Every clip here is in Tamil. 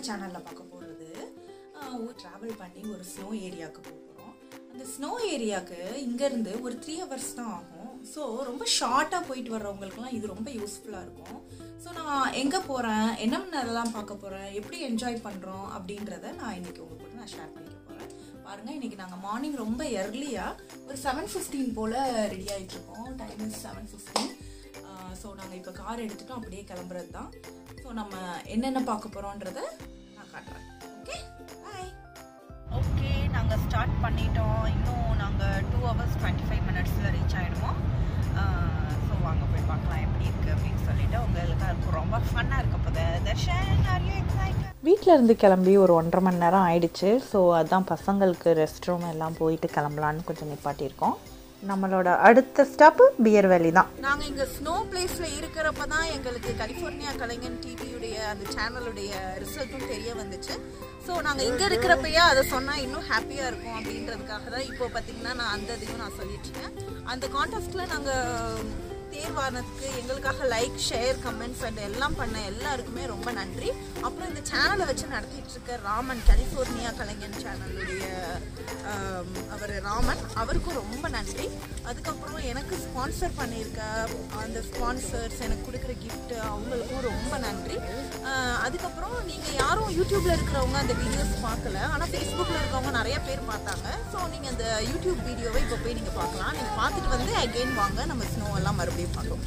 சேனலில் பார்க்க போகிறது ட்ராவல் பண்ணி ஒரு ஸ்னோ ஏரியாவுக்கு போக போகிறோம் அந்த ஸ்னோ ஏரியாவுக்கு இங்கேருந்து ஒரு த்ரீ ஹவர்ஸ் தான் ஆகும் ஸோ ரொம்ப ஷார்ட்டாக போயிட்டு வர்றவங்களுக்குலாம் இது ரொம்ப யூஸ்ஃபுல்லாக இருக்கும் ஸோ நான் எங்கே போகிறேன் என்னென்னலாம் பார்க்க போகிறேன் எப்படி என்ஜாய் பண்ணுறோம் அப்படின்றத நான் இன்றைக்கி உங்கள் கூட நான் ஷேர் பண்ணிக்க போகிறேன் பாருங்கள் இன்றைக்கி நாங்கள் மார்னிங் ரொம்ப எர்லியாக ஒரு செவன் ஃபிஃப்டீன் போல் ரெடி ஆகிட்ருக்கோம் time is seven fifteen so நாங்கள் இப்போ கார் எடுத்துட்டோம் அப்படியே கிளம்புறது தான் ஸோ நம்ம என்னென்ன பார்க்க போகிறோன்றத நான் காட்டுறேன் ஓகே பாய் ஓகே நாங்கள் ஸ்டார்ட் பண்ணிட்டோம் இன்னும் நாங்கள் டூ ஹவர்ஸ் டுவெண்ட்டி ஃபைவ் மினிட்ஸில் ரீச் ஆகிடுவோம் ஸோ வாங்க போய் பார்க்கலாம் எப்படி இருக்குது அப்படின்னு சொல்லிட்டு உங்களுக்கு இருக்கும் ரொம்ப ஃபன்னாக இருக்க போகுது தர்ஷன் ஆர் யூ எக்ஸைட்டட் வீட்டில் இருந்து கிளம்பி ஒரு ஒன்றரை மணி நேரம் ஆயிடுச்சு ஸோ அதான் பசங்களுக்கு ரெஸ்ட் ரூம் எல்லாம் போயிட்டு கிளம்பலான்னு கொஞ்சம் நிப்பாட்டியிருக்கோம் நம்மளோட அடுத்த ஸ்டாப்பு பியர் வேலி தான் நாங்கள் இங்கே ஸ்னோ பிளேஸில் இருக்கிறப்ப தான் எங்களுக்கு கலிஃபோர்னியா கலைஞன் டிவியுடைய அந்த சேனலுடைய ரிசல்ட்டும் தெரிய வந்துச்சு ஸோ நாங்கள் இங்கே இருக்கிறப்பயே அதை சொன்னால் இன்னும் ஹாப்பியாக இருக்கும் அப்படின்றதுக்காக தான் இப்போ பார்த்தீங்கன்னா நான் அந்த இதையும் நான் சொல்லிட்டு இருக்கேன் அந்த கான்டெஸ்ட்டில் நாங்கள் தேர்வானதுக்கு எங்களுக்காக லைக் ஷேர் கமெண்ட்ஸ் அண்ட் எல்லாம் பண்ண எல்லாருக்குமே ரொம்ப நன்றி அப்புறம் இந்த சேனலை வச்சு நடத்திட்டு இருக்க ராமன் கலிஃபோர்னியா கலைஞன் சேனலுடைய அவர் ராமன் அவருக்கும் ரொம்ப நன்றி அதுக்கப்புறம் எனக்கு ஸ்பான்சர் பண்ணியிருக்க அந்த ஸ்பான்சர்ஸ் எனக்கு கொடுக்குற gift அவங்களுக்கும் ரொம்ப நன்றி ஆஹ் அதுக்கப்புறம் நீங்கள் யாரும் யூடியூப்பில் இருக்கிறவங்க அந்த வீடியோஸ் பார்க்கல ஆனால் ஃபேஸ்புக்கில் இருக்கவங்க நிறைய பேர் பார்த்தாங்க ஸோ நீங்கள் அந்த யூடியூப் வீடியோவை இப்போ போய் நீங்கள் பார்க்கலாம் நீங்கள் பார்த்துட்டு வந்து அகெயின் வாங்க நம்ம ஸ்னோ எல்லாம் மறுபடியும் பார்க்கலாம்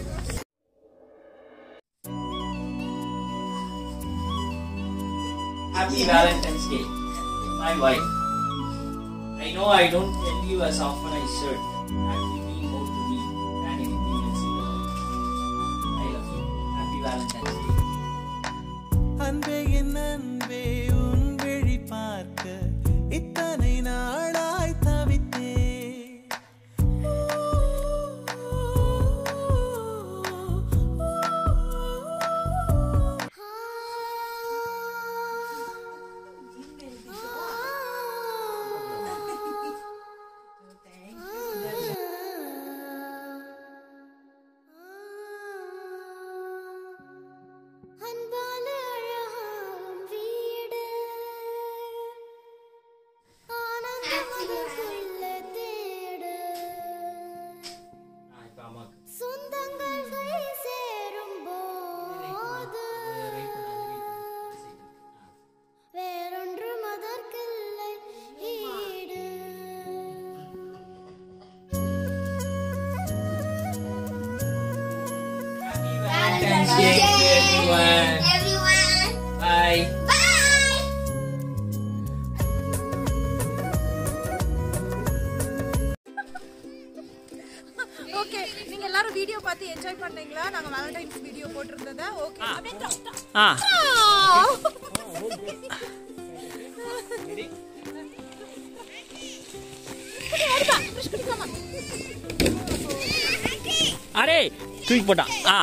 Happy Valentine's Day, my wife. I know I don't tell you as often I should that you mean more to me than anything else in the world. I love you. Happy Valentine's Day. அன்பே என் அன்பே உன் விழி பார்க்க இத்தனை நாளாய் தவித்தே அன்பான அழகாம் வீடு ஆனந்தம் அதற்குள்ள தேடு Ah, இப்ப அம்மாக்கு. சொந்தங்கள் கை சேரும் போது Right பண்ணு, அது right பண்ணு. Ah. வேறொன்றும் அதற்கில்லை ஈடு Happy Valentine's Day to everyone. everyone Bye. bye okay நீங்க எல்லாரும் வீடியோ பார்த்து என்ஜாய் பண்ணீங்களா நாங்க வேலண்டைன்ஸ் வீடியோ போட்டிருந்தத ஓகே Ah. அரே தூக்கி போட்டான் ஆ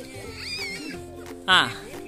ஆ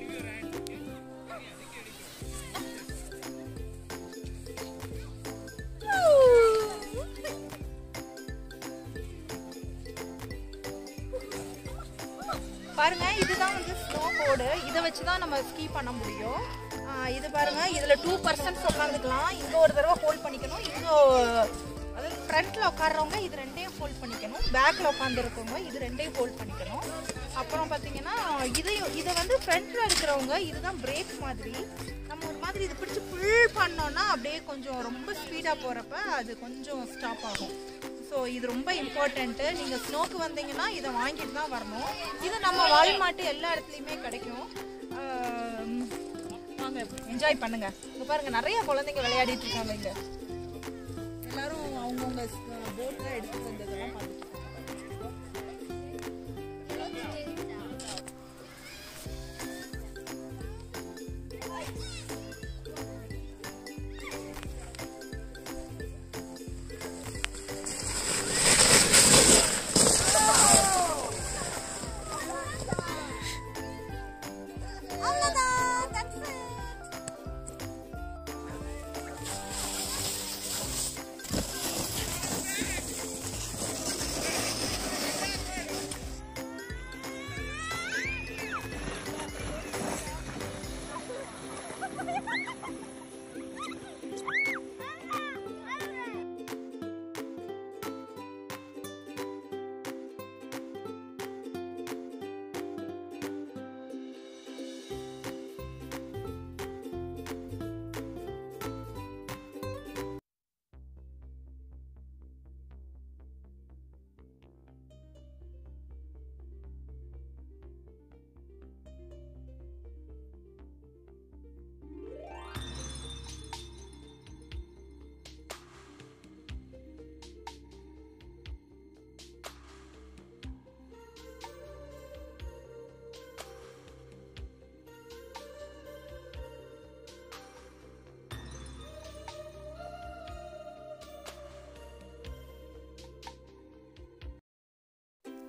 பாருங்க இதுதான் வந்து ஸ்னோ போர்டு இதை வச்சு தான் நம்ம ஸ்கீ பண்ண முடியும் ஆஹ் இது பாருங்க இதுல டூ பர்சன்ட்ஸ் உட்காந்துக்கலாம் இங்க ஒரு தடவை ஹோல்ட் பண்ணிக்கணும் இங்க அதாவது ஃப்ரண்ட்ல உட்கார்றவங்க இது ரெண்டையும் ஹோல்ட் பண்ணிக்கணும் பேக்ல உட்காந்துருக்கவங்க இது ரெண்டையும் ஹோல்ட் பண்ணிக்கணும் அப்புறம் பாத்தீங்கன்னா இதையும் இதை வந்து ஃப்ரண்ட்ல இருக்கிறவங்க இதுதான் பிரேக் மாதிரி நம்ம ஒரு மாதிரி இது பிடிச்சி ஃபுல் பண்ணோம்னா அப்படியே கொஞ்சம் ரொம்ப ஸ்பீடா போறப்ப அது கொஞ்சம் ஸ்டாப் ஆகும் ஸோ இது ரொம்ப இம்பார்ட்டண்ட்டு நீங்கள் ஸ்னோக்கு வந்தீங்கன்னா இதை வாங்கிட்டு தான் வரணும் இது நம்ம வால்மார்ட் எல்லா இடத்துலையுமே கிடைக்கும் ஆம், வாங்க என்ஜாய் பண்ணுங்க இங்க பாருங்க நிறைய குழந்தைங்க விளையாடிட்டு இருக்காங்க இங்க எல்லாரும் அவங்கவுங்க போட்டில் எடுத்துட்டு வந்ததெல்லாம் பார்த்துட்டு இருக்காங்க. அவ்வளவுதான் that's it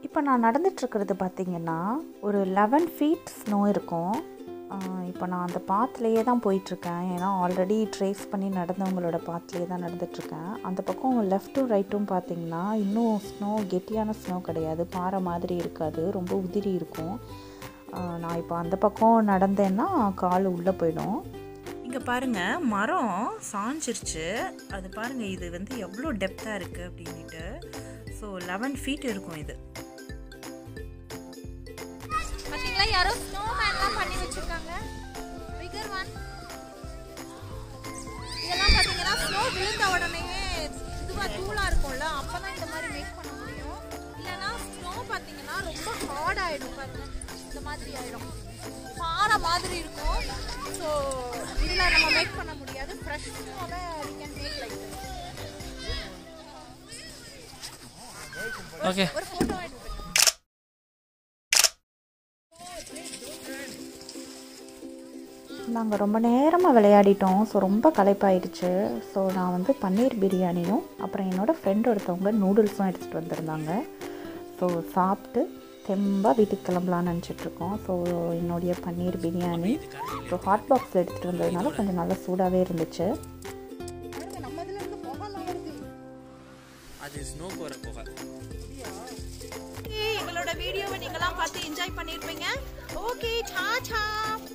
இப்போ நான் நடந்துட்டுருக்கிறது பார்த்தீங்கன்னா ஒரு லெவன் ஃபீட் ஸ்னோ இருக்கும் ஆஹ் இப்போ நான் அந்த பாத்துலேயே தான் போயிட்டுருக்கேன் ஏன்னா ஆல்ரெடி ட்ரேஸ் பண்ணி நடந்தவங்களோட பாத்துலேயே தான் நடந்துட்டுருக்கேன் அந்த பக்கம் லெஃப்ட்டும் ரைட்டும் பார்த்தீங்கன்னா இன்னும் ஸ்னோ கெட்டியான ஸ்னோ கிடையாது பாறை மாதிரி இருக்காது ரொம்ப உதிரி இருக்கும் ஆஹ் நான் இப்போ அந்த பக்கம் நடந்தேன்னா கால் உள்ளே போயிடும் இங்கே பாருங்க மரம் சாஞ்சிருச்சு அது பாருங்க இது வந்து எவ்வளோ டெப்த்தாக இருக்குது அப்படின்ட்டு ஸோ லெவன் ஃபீட் இருக்கும் இது பாத்தீங்களா யாரோ ஸ்னோமேன்லாம் பண்ணி வச்சிருக்காங்க பிகர் ஒன் இதெல்லாம் பாத்தீங்கன்னா ஸ்னோ விழுந்த உடனே இதுவா தூளா இருக்கும்ல அப்பதான் இந்த மாதிரி மேக் பண்ண முடியும் இல்லைன்னா ஸ்னோ பாத்தீங்கன்னா ரொம்ப ஹார்ட் ஆயிடும் பாருங்க இந்த மாதிரி ஆயிடும் பாறை மாதிரி இருக்கும் ஸோ இதில் நம்ம மேக் பண்ண முடியாது ஃப்ரெஷ் ஸ்னோவை we can make like this. Okay. ஒரு ஃபோட்டோ எடுத்து நாங்கள் ரொம்ப நேரமாக விளையாடிட்டோம் ஸோ ரொம்ப களைப்பாயிடுச்சு ஸோ நான் வந்து பன்னீர் பிரியாணியும் அப்புறம் என்னோடய ஃப்ரெண்ட் ஒருத்தவங்க நூடுல்ஸும் எடுத்துகிட்டு வந்திருந்தாங்க ஸோ சாப்பிட்டு தெம்பாக வீட்டுக்கு கிளம்பலான்னு நினச்சிட்ருக்கோம் ஸோ என்னுடைய பன்னீர் பிரியாணி ஸோ ஹாட் பாக்ஸில் எடுத்துகிட்டு வந்ததுனால கொஞ்சம் நல்லா சூடாகவே இருந்துச்சு அது ஸ்னோ போகிற புகை எங்களோட வீடியோவை நீங்களாம் பார்த்து என்ஜாய் பண்ணியிருப்பீங்க ஓகே சா சா